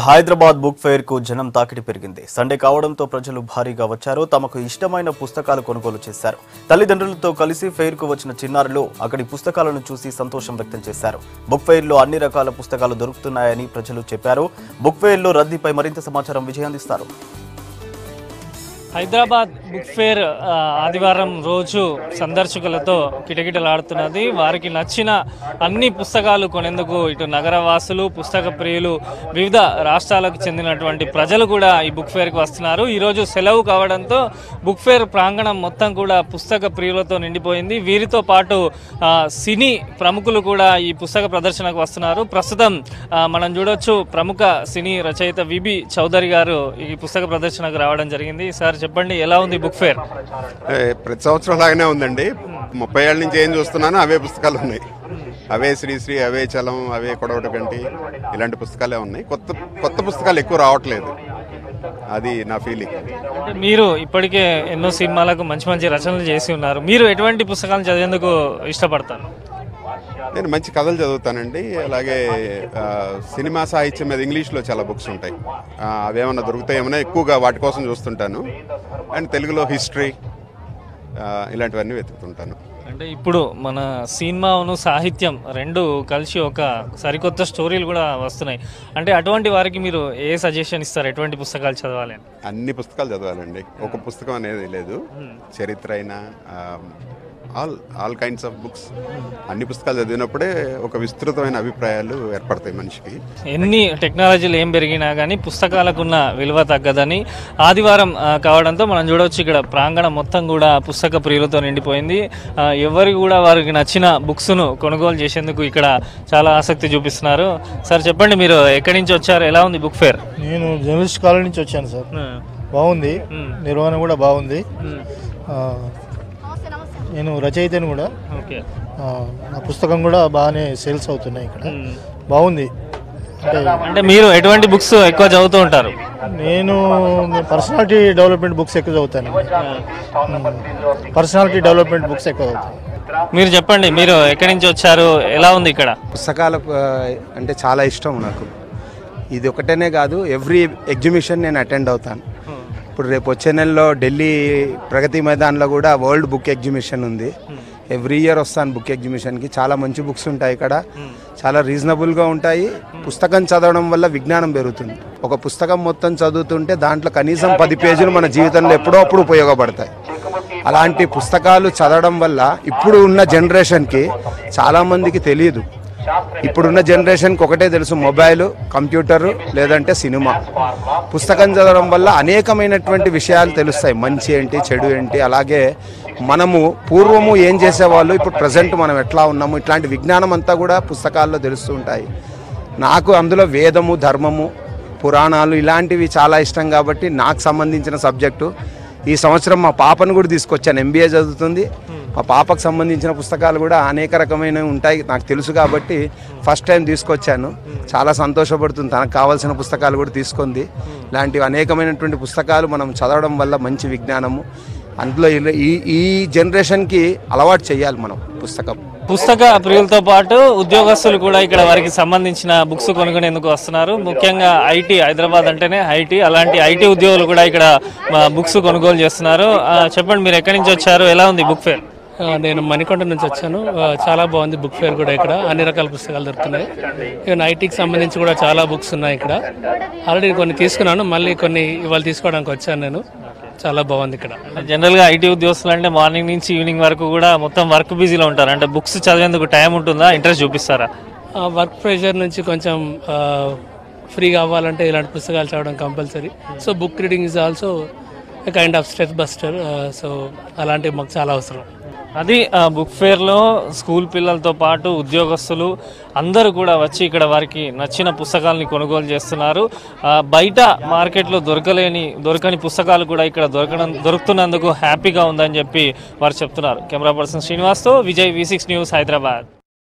Hyderabad book fair కు జనం తాకిడి పెరిగింది సండే కావడంతో ప్రజలు భారీగా వచ్చారు తమకు ఇష్టమైన పుస్తకాలు కొనుగోలు చేశారు తల్లిదండ్రులతో కలిసి ఫెయిర్ కు వచ్చిన చిన్నారులు అక్కడి పుస్తకాలను చూసి సంతోషం వ్యక్తం చేశారు బుక్ ఫెయిర్ లో అన్ని రకాల పుస్తకాలు దొరుకుతున్నాయని ప్రజలు చెప్పారు బుక్ ఫెయిర్ లో రద్దీపై మరింత సమాచారం విజయ్ అందిస్తారు హైదరాబాద్ బుక్ ఫేర్ ఆ, ఆదివారం రోజు సందర్శకులతో కిటకిటలాడుతున్నది వారికి నచ్చిన అన్ని పుస్తకాలు కొనేందుకు ఇటు నగరవాసులు పుస్తక ప్రియులు వివిధ రాష్ట్రాలకు చెందినటువంటి ప్రజలు కూడా ఈ బుక్ ఫేర్కి వస్తున్నారు ఈరోజు సెలవు కావడంతో బుక్ ఫేర్ ప్రాంగణం మొత్తం కూడా పుస్తక ప్రియులతో నిండిపోయింది వీరితో పాటు ఆ, సినీ ప్రముఖులు కూడా ఈ పుస్తక ప్రదర్శనకు వస్తున్నారు ప్రస్తుతం ఆ, మనం చూడొచ్చు ప్రముఖ సినీ రచయిత విబి చౌదరి గారు ఈ పుస్తక ప్రదర్శనకు రావడం జరిగింది సార్ చెప్పండి ఎలా ఉంది బుక్ ఫేర్ ఏ, ప్రతి సంవత్సరం లాగానే ఉందండి ముప్పై ఏళ్ళ నుంచి ఏం చూస్తున్నానో అవే పుస్తకాలు ఉన్నాయి అవే శ్రీశ్రీ అవే చలం అవే కొడవట గంటి ఇలాంటి పుస్తకాలే ఉన్నాయి కొత్త కొత్త పుస్తకాలు ఎక్కువ రావట్లేదు అది నా ఫీలింగ్ అంటే మీరు ఇప్పటికే ఎన్నో సినిమాలకు మంచి మంచి రచనలు చేసి ఉన్నారు మీరు ఎటువంటి పుస్తకాలను చదివేందుకు ఇష్టపడతారు నేను మంచి కథలు చదువుతానండి అలాగే ఆ, సినిమా సాహిత్యం మీద ఇంగ్లీష్లో చాలా బుక్స్ ఉంటాయి ఆ, అవేమన్నా దొరుకుతాయేమన్నా ఎక్కువగా వాటి కోసం చూస్తుంటాను అండ్ తెలుగులో హిస్టరీ ఇలాంటివన్నీ వెతుకుతుంటాను అంటే ఇప్పుడు మన సినిమాను సాహిత్యం రెండు కలిసి ఒక సరికొత్త స్టోరీలు కూడా వస్తున్నాయి అంటే అటువంటి వారికి మీరు ఏ సజెషన్ ఇస్తారు ఎటువంటి పుస్తకాలు చదవాలి అని అన్ని పుస్తకాలు చదవాలండి ఒక పుస్తకం అనేది లేదు చరిత్ర అయినా all all kinds of books అన్ని పుస్తకాలు చదివినప్పుడే ఒక విస్తృతమైన అభిప్రాయాలు ఏర్పడతాయి మనిషికి ఎన్ని టెక్నాలజీలు ఏం పెరిగినా కానీ పుస్తకాలకున్న విలువ తగ్గదని ఆదివారం ఆ, కావడంతో మనం చూడవచ్చు ఇక్కడ ప్రాంగణం మొత్తం కూడా పుస్తక ప్రియులతో నిండిపోయింది ఆ, ఎవరికి కూడా వారికి నచ్చిన బుక్స్ను కొనుగోలు చేసేందుకు ఇక్కడ చాలా ఆసక్తి చూపిస్తున్నారు సార్ చెప్పండి మీరు ఎక్కడి నుంచి వచ్చారు ఎలా ఉంది బుక్ ఫేర్ నేను జర్నలిస్ట్ కాలేజ్ నుంచి వచ్చాను సార్ బాగుంది నిర్వహణ కూడా బాగుంది ఆ, నేను రచయితని కూడా ఓకే ఆ, నా పుస్తకం కూడా బాగానే సేల్స్ అవుతున్నాయి ఇక్కడ బాగుంది అంటే అంటే మీరు ఎటువంటి బుక్స్ ఎక్కువ చదువుతూ ఉంటారు నేను పర్సనాలిటీ డెవలప్మెంట్ బుక్స్ ఎక్కువ చదువుతాను పర్సనాలిటీ డెవలప్మెంట్ బుక్స్ ఎక్కువ చదువుతాను మీరు చెప్పండి మీరు ఎక్కడి నుంచి వచ్చారు ఎలా ఉంది ఇక్కడ పుస్తకాలు ఆ, అంటే చాలా ఇష్టం నాకు ఇది ఒకటేనే కాదు ఎవ్రీ ఎగ్జిబిషన్ నేను అటెండ్ అవుతాను ఇప్పుడు రేపు వచ్చే నెలలో ఢిల్లీ ప్రగతి మైదాన్లో కూడా వరల్డ్ బుక్ ఎగ్జిబిషన్ ఉంది ఎవ్రీ ఇయర్ వస్తాను బుక్ ఎగ్జిబిషన్కి చాలా మంచి బుక్స్ ఉంటాయి ఇక్కడ చాలా రీజనబుల్గా ఉంటాయి పుస్తకం చదవడం వల్ల విజ్ఞానం పెరుగుతుంది ఒక పుస్తకం మొత్తం చదువుతుంటే దాంట్లో కనీసం పది పేజీలు మన జీవితంలో ఎప్పుడో అప్పుడు ఉపయోగపడతాయి అలాంటి పుస్తకాలు చదవడం వల్ల ఇప్పుడు ఉన్న జనరేషన్కి చాలామందికి తెలియదు ఇప్పుడున్న జనరేషన్కి ఒకటే తెలుసు మొబైల్ కంప్యూటర్ లేదంటే సినిమా పుస్తకం చదవడం వల్ల అనేకమైనటువంటి విషయాలు తెలుస్తాయి మంచి ఏంటి చెడు ఏంటి అలాగే మనము పూర్వము ఏం చేసేవాళ్ళు ఇప్పుడు ప్రజెంట్ మనం ఎట్లా ఉన్నాము ఇట్లాంటి విజ్ఞానం అంతా కూడా పుస్తకాల్లో తెలుస్తూ ఉంటాయి నాకు అందులో వేదము ధర్మము పురాణాలు ఇలాంటివి చాలా ఇష్టం కాబట్టి నాకు సంబంధించిన సబ్జెక్టు ఈ సంవత్సరం మా పాపను కూడా తీసుకొచ్చాను ఎంబీఏ చదువుతుంది మా పాపకు సంబంధించిన పుస్తకాలు కూడా అనేక రకమైనవి ఉంటాయి నాకు తెలుసు కాబట్టి ఫస్ట్ టైం తీసుకొచ్చాను చాలా సంతోషపడుతుంది తనకు కావాల్సిన పుస్తకాలు కూడా తీసుకుంది ఇలాంటివి అనేకమైనటువంటి పుస్తకాలు మనం చదవడం వల్ల మంచి విజ్ఞానము అందులో ఇలా- ఈ ఈ జనరేషన్కి అలవాటు చేయాలి మనం పుస్తకం పుస్తక ప్రియులతో పాటు ఉద్యోగస్తులు కూడా ఇక్కడ వారికి సంబంధించిన బుక్స్ కొనుక్కునేందుకు వస్తున్నారు ముఖ్యంగా ఐటీ హైదరాబాద్ అంటేనే ఐటీ అలాంటి ఐటీ ఉద్యోగులు కూడా ఇక్కడ బుక్స్ కొనుగోలు చేస్తున్నారు ఆ, చెప్పండి మీరు ఎక్కడి నుంచి వచ్చారు ఎలా ఉంది బుక్ ఫేర్ ఆ, నేను మణికొండ నుంచి వచ్చాను ఆ, చాలా బాగుంది బుక్ ఫేర్ కూడా ఇక్కడ అన్ని రకాల పుస్తకాలు దొరుకుతున్నాయి ఈవెన్ ఐటీకి సంబంధించి కూడా చాలా బుక్స్ ఉన్నాయి ఇక్కడ ఆల్రెడీ కొన్ని తీసుకున్నాను మళ్ళీ కొన్ని ఇవాళ తీసుకోవడానికి వచ్చాను నేను చాలా బాగుంది ఇక్కడ జనరల్ గా ఐటీ ఉద్యోగస్తులు అంటే మార్నింగ్ నుంచి ఈవినింగ్ వరకు కూడా మొత్తం వర్క్ బిజీలో ఉంటారు అంటే బుక్స్ చదివేందుకు టైం ఉంటుందా ఇంట్రెస్ట్ చూపిస్తారా వర్క్ ప్రెషర్ నుంచి కొంచెం ఫ్రీగా అవ్వాలంటే ఇలాంటి పుస్తకాలు చదవడం compulsory so book reading is also kind of stress buster so అలాంటివి మాకు చాలా అవసరం అది ఆ, బుక్ ఫేర్లో స్కూల్ పిల్లలతో పాటు ఉద్యోగస్తులు అందరూ కూడా వచ్చి ఇక్కడ వారికి నచ్చిన పుస్తకాలని కొనుగోలు చేస్తున్నారు ఆ, బయట మార్కెట్లో దొరకలేని దొరకని పుస్తకాలు కూడా ఇక్కడ దొరకడం దొరుకుతున్నందుకు హ్యాపీగా ఉందని చెప్పి వారు చెప్తున్నారు కెమెరా పర్సన్ శ్రీనివాస్తో Vijay V six news Hyderabad